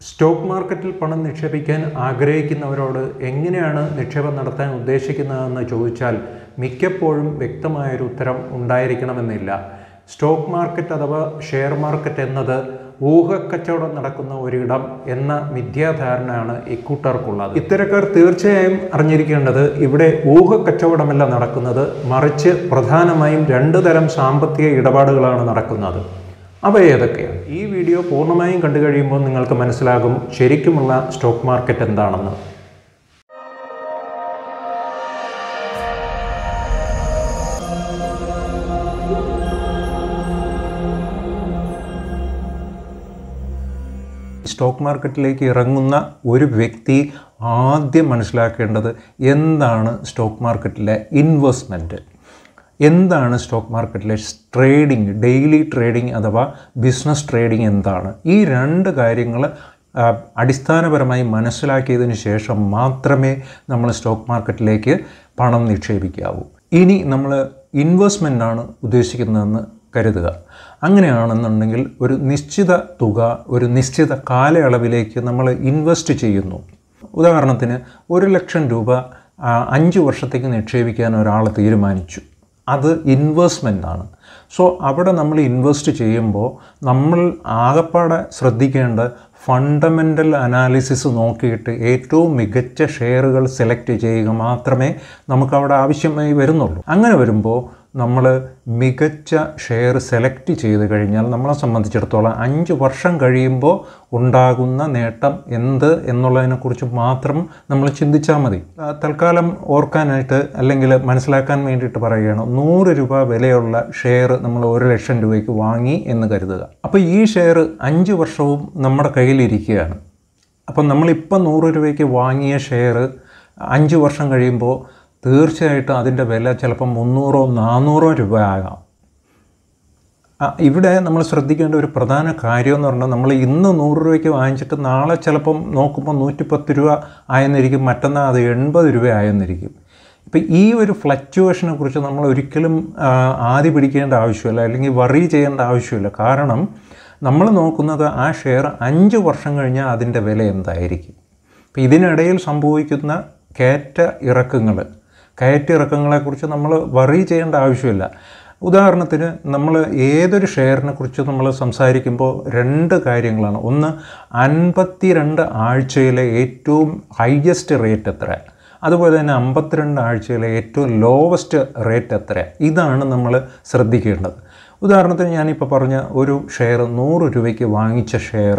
stock മാർക്കറ്റിൽ പണം നിക്ഷേപിക്കാൻ ആഗ്രഹിക്കുന്നവരോട് എങ്ങനെയാണ് നിക്ഷേപം നടത്താൻ ഉദ്ദേശിക്കുന്നതെന്ന് ചോദിച്ചാൽ മിക്കപ്പോഴും വ്യക്തമായൊരു ഉത്തരം ഉണ്ടായിരിക്കണമെന്നില്ല സ്റ്റോക്ക് മാർക്കറ്റ് അഥവാ ഷെയർ മാർക്കറ്റ് എന്നത് ഊഹക്കച്ചവടം നടക്കുന്ന ഒരിടം എന്ന മിഥ്യാധാരണയാണ് ഇക്കൂട്ടർക്കുള്ളത് ഇത്തരക്കാർ തീർച്ചയായും അറിഞ്ഞിരിക്കേണ്ടത് ഇവിടെ ഊഹക്കച്ചവടമല്ല നടക്കുന്നത് മറിച്ച് പ്രധാനമായും രണ്ട് തരം സാമ്പത്തിക ഇടപാടുകളാണ് നടക്കുന്നത് അവ ഏതൊക്കെയാണ് ഈ വീഡിയോ പൂർണ്ണമായും കണ്ടു കഴിയുമ്പോൾ നിങ്ങൾക്ക് മനസ്സിലാകും ശരിക്കുമുള്ള സ്റ്റോക്ക് മാർക്കറ്റ് എന്താണെന്ന് സ്റ്റോക്ക് മാർക്കറ്റിലേക്ക് ഇറങ്ങുന്ന ഒരു വ്യക്തി ആദ്യം മനസ്സിലാക്കേണ്ടത് എന്താണ് സ്റ്റോക്ക് മാർക്കറ്റിലെ ഇൻവെസ്റ്റ്മെൻറ്റ് എന്താണ് സ്റ്റോക്ക് മാത്രിലെ ട്രേഡിംഗ് ഡെയിലി ട്രേഡിംഗ് അഥവാ ബിസിനസ് ട്രേഡിംഗ് എന്താണ് ഈ രണ്ട് കാര്യങ്ങൾ അടിസ്ഥാനപരമായി മനസ്സിലാക്കിയതിന് ശേഷം മാത്രമേ നമ്മൾ സ്റ്റോക്ക് മാർക്കറ്റിലേക്ക് പണം നിക്ഷേപിക്കാവൂ ഇനി നമ്മൾ ഇൻവെസ്റ്റ്മെൻ്റാണ് ഉദ്ദേശിക്കുന്നതെന്ന് കരുതുക അങ്ങനെയാണെന്നുണ്ടെങ്കിൽ ഒരു നിശ്ചിത തുക ഒരു നിശ്ചിത കാലയളവിലേക്ക് നമ്മൾ ഇൻവെസ്റ്റ് ചെയ്യുന്നു ഉദാഹരണത്തിന് ഒരു ലക്ഷം രൂപ ആ, അഞ്ച് വർഷത്തേക്ക് നിക്ഷേപിക്കാൻ ഒരാൾ തീരുമാനിച്ചു അത് ഇൻവെസ്റ്റ്മെൻ്റ് ആണ് സോ അവിടെ നമ്മൾ ഇൻവെസ്റ്റ് ചെയ്യുമ്പോൾ നമ്മൾ ആകപ്പാടെ ശ്രദ്ധിക്കേണ്ട ഫണ്ടമെൻ്റൽ അനാലിസിസ് നോക്കിയിട്ട് ഏറ്റവും മികച്ച ഷെയറുകൾ സെലക്ട് ചെയ്യുക മാത്രമേ നമുക്കവിടെ ആവശ്യമായി വരുന്നുള്ളൂ അങ്ങനെ വരുമ്പോൾ നമ്മൾ മികച്ച ഷെയർ സെലക്ട് ചെയ്ത് കഴിഞ്ഞാൽ നമ്മളെ സംബന്ധിച്ചിടത്തോളം അഞ്ച് വർഷം കഴിയുമ്പോൾ ഉണ്ടാകുന്ന നേട്ടം എന്ത് എന്നുള്ളതിനെക്കുറിച്ച് മാത്രം നമ്മൾ ചിന്തിച്ചാൽ മതി ആ, തൽക്കാലം ഓർക്കാനായിട്ട് അല്ലെങ്കിൽ മനസ്സിലാക്കാൻ വേണ്ടിയിട്ട് പറയുകയാണ് നൂറ് രൂപ വിലയുള്ള ഷെയർ നമ്മൾ ഒരു ലക്ഷം രൂപയ്ക്ക് വാങ്ങി എന്ന് കരുതുക അപ്പോൾ ഈ ഷെയർ അഞ്ച് വർഷവും നമ്മുടെ കയ്യിലിരിക്കുകയാണ് അപ്പം നമ്മളിപ്പം നൂറ് രൂപയ്ക്ക് വാങ്ങിയ ഷെയർ അഞ്ച് വർഷം കഴിയുമ്പോൾ തീർച്ചയായിട്ടും അതിൻ്റെ വില ചിലപ്പം മുന്നൂറോ നാനൂറോ രൂപ ആകാം ആ, ഇവിടെ നമ്മൾ ശ്രദ്ധിക്കേണ്ട ഒരു പ്രധാന കാര്യം എന്ന് പറഞ്ഞാൽ നമ്മൾ ഇന്ന് നൂറ് രൂപയ്ക്ക് വാങ്ങിച്ചിട്ട് നാളെ ചിലപ്പം നോക്കുമ്പോൾ നൂറ്റിപ്പത്ത് രൂപ ആയെന്നിരിക്കും മറ്റന്നാൾ അത് എൺപത് രൂപ ആയെന്നിരിക്കും ഇപ്പം ഈ ഒരു ഫ്ലക്ച്വേഷനെ കുറിച്ച് നമ്മൾ ഒരിക്കലും ആ, ആദി പിടിക്കേണ്ട ആവശ്യമില്ല അല്ലെങ്കിൽ വറി ചെയ്യേണ്ട ആവശ്യമില്ല കാരണം നമ്മൾ നോക്കുന്നത് ആ ഷെയർ അഞ്ച് വർഷം കഴിഞ്ഞാൽ അതിൻ്റെ വില എന്തായിരിക്കും അപ്പം ഇതിനിടയിൽ സംഭവിക്കുന്ന കയറ്റ ഇറക്കങ്ങൾ കയറ്റ ഇറക്കങ്ങളെക്കുറിച്ച് നമ്മൾ വറി ചെയ്യേണ്ട ആവശ്യമില്ല ഉദാഹരണത്തിന് നമ്മൾ ഏതൊരു ഷെയറിനെ കുറിച്ച് നമ്മൾ സംസാരിക്കുമ്പോൾ രണ്ട് കാര്യങ്ങളാണ് ഒന്ന് അൻപത്തിരണ്ട് ആഴ്ചയിലെ ഏറ്റവും ഹയസ്റ്റ് റേറ്റ് എത്ര അതുപോലെ തന്നെ അമ്പത്തിരണ്ട് ആഴ്ചയിലെ ഏറ്റവും ലോവസ്റ്റ് റേറ്റ് എത്ര ഇതാണ് നമ്മൾ ശ്രദ്ധിക്കേണ്ടത് ഉദാഹരണത്തിന് ഞാനിപ്പോൾ പറഞ്ഞ ഒരു ഷെയർ നൂറ് രൂപയ്ക്ക് വാങ്ങിച്ച ഷെയർ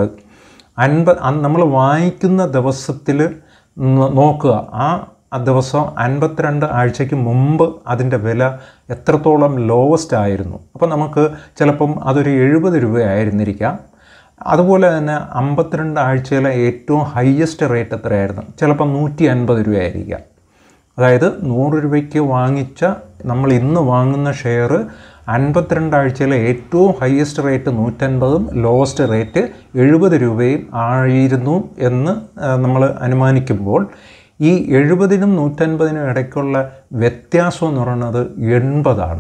അൻപ നമ്മൾ വാങ്ങിക്കുന്ന ദിവസത്തിൽ നോക്കുക ആ ആ ദിവസം അൻപത്തിരണ്ട് ആഴ്ചയ്ക്ക് മുമ്പ് അതിൻ്റെ വില എത്രത്തോളം ലോവസ്റ്റ് ആയിരുന്നു അപ്പോൾ നമുക്ക് ചിലപ്പം അതൊരു എഴുപത് രൂപയായിരുന്നിരിക്കാം അതുപോലെ തന്നെ അമ്പത്തിരണ്ട് ആഴ്ചയിലെ ഏറ്റവും ഹയസ്റ്റ് റേറ്റ് എത്രയായിരുന്നു ചിലപ്പം നൂറ്റി അൻപത് രൂപയായിരിക്കാം അതായത് നൂറ് രൂപയ്ക്ക് വാങ്ങിച്ച നമ്മൾ ഇന്ന് വാങ്ങുന്ന ഷെയർ അൻപത്തിരണ്ട് ആഴ്ചയിലെ ഏറ്റവും ഹയസ്റ്റ് റേറ്റ് നൂറ്റൻപതും ലോവസ്റ്റ് റേറ്റ് എഴുപത് രൂപയും ആയിരുന്നു എന്ന് നമ്മൾ അനുമാനിക്കുമ്പോൾ ഈ എഴുപതിനും നൂറ്റൻപതിനും ഇടയ്ക്കുള്ള വ്യത്യാസം എന്ന് പറയുന്നത് എൺപതാണ്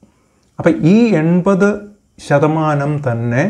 അപ്പം ഈ എൺപത് ശതമാനം തന്നെ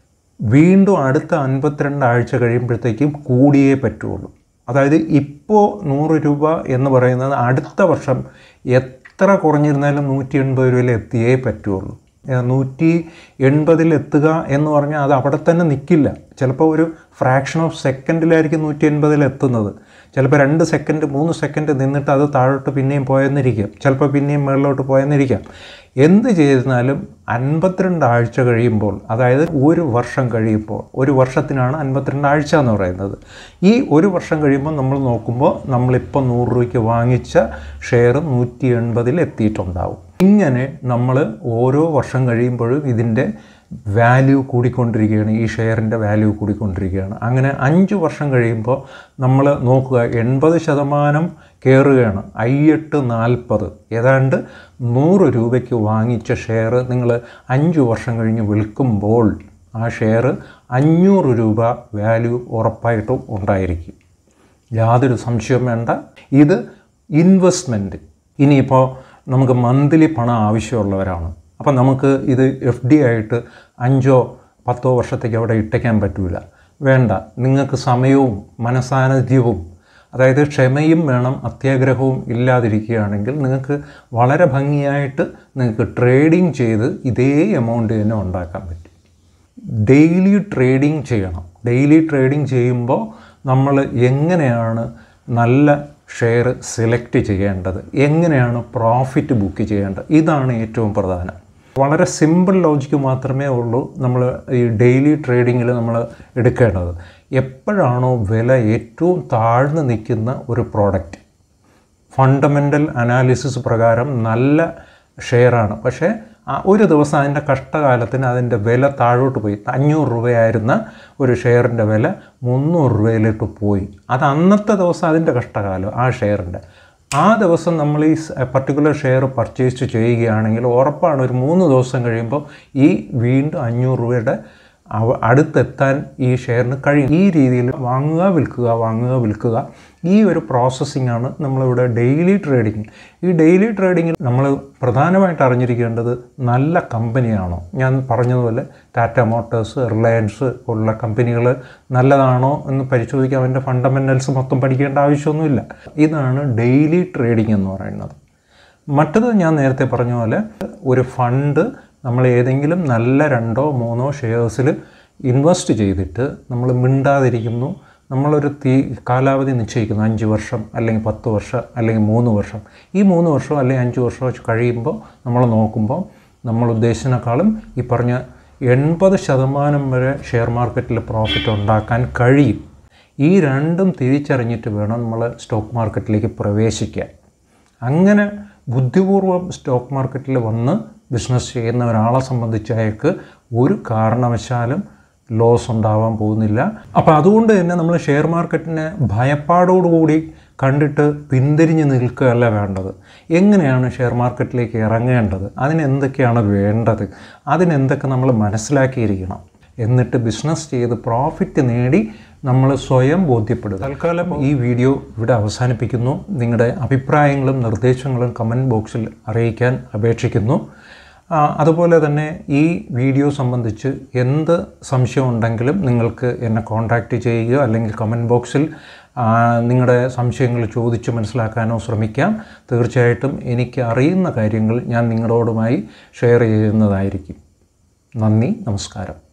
വീണ്ടും അടുത്ത അൻപത്തിരണ്ട് ആഴ്ച കഴിയുമ്പോഴത്തേക്കും കൂടിയേ പറ്റുള്ളൂ അതായത് ഇപ്പോൾ നൂറ് രൂപ എന്ന് പറയുന്നത് അടുത്ത വർഷം എത്ര കുറഞ്ഞിരുന്നാലും നൂറ്റി എൺപത് രൂപയിൽ എത്തിയേ പറ്റുള്ളൂ ഏഹ് നൂറ്റി എൺപതിൽ എത്തുക എന്ന് പറഞ്ഞാൽ അത് അവിടെ തന്നെ നിൽക്കില്ല ചിലപ്പോൾ ഒരു ഫ്രാക്ഷൻ ഓഫ് സെക്കൻഡിലായിരിക്കും നൂറ്റി എൺപതിൽ എത്തുന്നത് ചിലപ്പോൾ രണ്ട് സെക്കൻഡ് മൂന്ന് സെക്കൻഡ് നിന്നിട്ട് അത് താഴോട്ട് പിന്നെയും പോയെന്നിരിക്കും ചിലപ്പോൾ പിന്നെയും മുകളിലോട്ട് പോയെന്നിരിക്കാം എന്ത് ചെയ്താലും അൻപത്തിരണ്ട് ആഴ്ച കഴിയുമ്പോൾ അതായത് ഒരു വർഷം കഴിയുമ്പോൾ ഒരു വർഷത്തിനാണ് അൻപത്തിരണ്ട് ആഴ്ച എന്ന് പറയുന്നത് ഈ ഒരു വർഷം കഴിയുമ്പോൾ നമ്മൾ നോക്കുമ്പോൾ നമ്മളിപ്പോൾ നൂറ് രൂപയ്ക്ക് വാങ്ങിച്ച ഷെയർ നൂറ്റി എൺപതിൽ എത്തിയിട്ടുണ്ടാവും ഇങ്ങനെ നമ്മൾ ഓരോ വർഷം കഴിയുമ്പോഴും ഇതിൻ്റെ വാല്യൂ കൂടിക്കൊണ്ടിരിക്കുകയാണ് ഈ ഷെയറിൻ്റെ വാല്യൂ കൂടിക്കൊണ്ടിരിക്കുകയാണ് അങ്ങനെ അഞ്ച് വർഷം കഴിയുമ്പോൾ നമ്മൾ നോക്കുക എൺപത് ശതമാനം കയറുകയാണ് അയ്യെട്ട് നാൽപ്പത് ഏതാണ്ട് നൂറ് രൂപയ്ക്ക് വാങ്ങിച്ച ഷെയർ നിങ്ങൾ അഞ്ച് വർഷം കഴിഞ്ഞ് വിൽക്കുമ്പോൾ ആ ഷെയർ അഞ്ഞൂറ് രൂപ വാല്യൂ ഉറപ്പായിട്ടും ഉണ്ടായിരിക്കും യാതൊരു സംശയവും വേണ്ട ഇത് ഇൻവെസ്റ്റ്മെൻറ്റ് ഇനിയിപ്പോൾ നമുക്ക് മന്ത്ലി പണം ആവശ്യമുള്ളവരാണ് അപ്പം നമുക്ക് ഇത് എഫ് ഡി ആയിട്ട് അഞ്ചോ പത്തോ വർഷത്തേക്ക് അവിടെ ഇട്ടയ്ക്കാൻ പറ്റില്ല വേണ്ട നിങ്ങൾക്ക് സമയവും മനസാന്നിധ്യവും അതായത് ക്ഷമയും വേണം അത്യാഗ്രഹവും ഇല്ലാതിരിക്കുകയാണെങ്കിൽ നിങ്ങൾക്ക് വളരെ ഭംഗിയായിട്ട് നിങ്ങൾക്ക് ട്രേഡിംഗ് ചെയ്ത് ഇതേ എമൗണ്ട് തന്നെ ഉണ്ടാക്കാൻ പറ്റും ഡെയിലി ട്രേഡിംഗ് ചെയ്യണം ഡെയിലി ട്രേഡിംഗ് ചെയ്യുമ്പോൾ നമ്മൾ എങ്ങനെയാണ് നല്ല ഷെയർ സെലക്ട് ചെയ്യേണ്ടത് എങ്ങനെയാണ് പ്രോഫിറ്റ് ബുക്ക് ചെയ്യേണ്ടത് ഇതാണ് ഏറ്റവും പ്രധാനം വളരെ സിമ്പിൾ ലോജിക്ക് മാത്രമേ ഉള്ളൂ നമ്മൾ ഈ ഡെയിലി ട്രേഡിങ്ങിൽ നമ്മൾ എടുക്കേണ്ടത് എപ്പോഴാണോ വില ഏറ്റവും താഴ്ന്നു നിൽക്കുന്ന ഒരു പ്രോഡക്റ്റ് ഫണ്ടമെൻ്റൽ അനാലിസിസ് പ്രകാരം നല്ല ഷെയറാണ് പക്ഷേ ആ ഒരു ദിവസം അതിൻ്റെ കഷ്ടകാലത്തിന് അതിൻ്റെ വില താഴോട്ട് പോയി അഞ്ഞൂറ് രൂപയായിരുന്ന ഒരു ഷെയറിൻ്റെ വില മുന്നൂറ് രൂപയിലോട്ട് പോയി അത് അന്നത്തെ ദിവസം അതിൻ്റെ കഷ്ടകാലം ആ ഷെയറിൻ്റെ ആ ദിവസം നമ്മൾ ഈ പർട്ടിക്കുലർ ഷെയർ പർച്ചേസ് ചെയ്യുകയാണെങ്കിൽ ഉറപ്പാണ് ഒരു മൂന്ന് ദിവസം കഴിയുമ്പോൾ ഈ വീണ്ടും അഞ്ഞൂറ് രൂപയുടെ അവ- അടുത്തെത്താൻ ഈ ഷെയറിന് കഴിയും ഈ രീതിയിൽ വാങ്ങുക വിൽക്കുക വാങ്ങുക വിൽക്കുക ഈ ഒരു പ്രോസസ്സിംഗ് ആണ് നമ്മളിവിടെ ഡെയിലി ട്രേഡിങ് ഈ ഡെയിലി ട്രേഡിങ്ങിൽ നമ്മൾ പ്രധാനമായിട്ട് അറിഞ്ഞിരിക്കേണ്ടത് നല്ല കമ്പനിയാണോ ഞാൻ പറഞ്ഞതുപോലെ ടാറ്റ മോട്ടോഴ്സ് റിലയൻസ് പോലുള്ള കമ്പനികൾ നല്ലതാണോ എന്ന് പരിശോധിക്കാൻ അതിൻ്റെ ഫണ്ടമെൻ്റൽസ് മൊത്തം പഠിക്കേണ്ട ആവശ്യമൊന്നുമില്ല ഇതാണ് ഡെയിലി ട്രേഡിംഗ് എന്ന് പറയുന്നത് മറ്റത് ഞാൻ നേരത്തെ പറഞ്ഞ പോലെ ഒരു ഫണ്ട് നമ്മൾ ഏതെങ്കിലും നല്ല രണ്ടോ മൂന്നോ ഷെയർസിൽ ഇൻവെസ്റ്റ് ചെയ്തിട്ട് നമ്മൾ മിണ്ടാതിരിക്കുന്നു നമ്മളൊരു തീ കാലാവധി നിശ്ചയിക്കുന്നു അഞ്ച് വർഷം അല്ലെങ്കിൽ പത്ത് വർഷം അല്ലെങ്കിൽ മൂന്ന് വർഷം ഈ മൂന്ന് വർഷം അല്ലെങ്കിൽ അഞ്ച് വർഷം വെച്ച് കഴിയുമ്പോൾ നമ്മൾ നോക്കുമ്പോൾ നമ്മൾ ഉദ്ദേശിച്ചതിനേക്കാളും ഈ പറഞ്ഞ എൺപത് ശതമാനം വരെ ഷെയർ മാർക്കറ്റിൽ പ്രോഫിറ്റ് ഉണ്ടാക്കാൻ കഴിയും ഈ രണ്ടും തിരിച്ചറിഞ്ഞിട്ട് വേണം നമ്മൾ സ്റ്റോക്ക് മാർക്കറ്റിലേക്ക് പ്രവേശിക്കാൻ അങ്ങനെ ബുദ്ധിപൂർവ്വം സ്റ്റോക്ക് മാർക്കറ്റിൽ വന്ന് ബിസിനസ് ചെയ്യുന്ന ഒരാളെ സംബന്ധിച്ച് അയാൾക്ക് ഒരു കാരണവശാലും ലോസ് ഉണ്ടാവാൻ പോകുന്നില്ല അപ്പോൾ അതുകൊണ്ട് തന്നെ നമ്മൾ ഷെയർ മാർക്കറ്റിനെ ഭയപ്പാടോടുകൂടി കണ്ടിട്ട് പിന്തിരിഞ്ഞ് നിൽക്കുകയല്ല വേണ്ടത് എങ്ങനെയാണ് ഷെയർ മാർക്കറ്റിലേക്ക് ഇറങ്ങേണ്ടത് അതിന് എന്തൊക്കെയാണ് വേണ്ടത് അതിനെന്തൊക്കെ നമ്മൾ മനസ്സിലാക്കിയിരിക്കണം എന്നിട്ട് ബിസിനസ് ചെയ്ത് പ്രോഫിറ്റ് നേടി നമ്മൾ സ്വയം ബോധ്യപ്പെടുക തൽക്കാലം ഈ വീഡിയോ ഇവിടെ അവസാനിപ്പിക്കുന്നു നിങ്ങളുടെ അഭിപ്രായങ്ങളും നിർദ്ദേശങ്ങളും കമൻറ്റ് ബോക്സിൽ അറിയിക്കാൻ അപേക്ഷിക്കുന്നു ആ, അതുപോലെ തന്നെ ഈ വീഡിയോ സംബന്ധിച്ച് എന്ത് സംശയം ഉണ്ടെങ്കിലും നിങ്ങൾക്ക് എന്നെ കോൺടാക്റ്റ് ചെയ്യുകയോ അല്ലെങ്കിൽ കമൻറ്റ് ബോക്സിൽ ആ, നിങ്ങളുടെ സംശയങ്ങൾ ചോദിച്ച് മനസ്സിലാക്കാനോ ശ്രമിക്കാം തീർച്ചയായിട്ടും എനിക്ക് അറിയുന്ന കാര്യങ്ങൾ ഞാൻ നിങ്ങളോടുമായി ഷെയർ ചെയ്യുന്നതായിരിക്കും നന്ദി നമസ്കാരം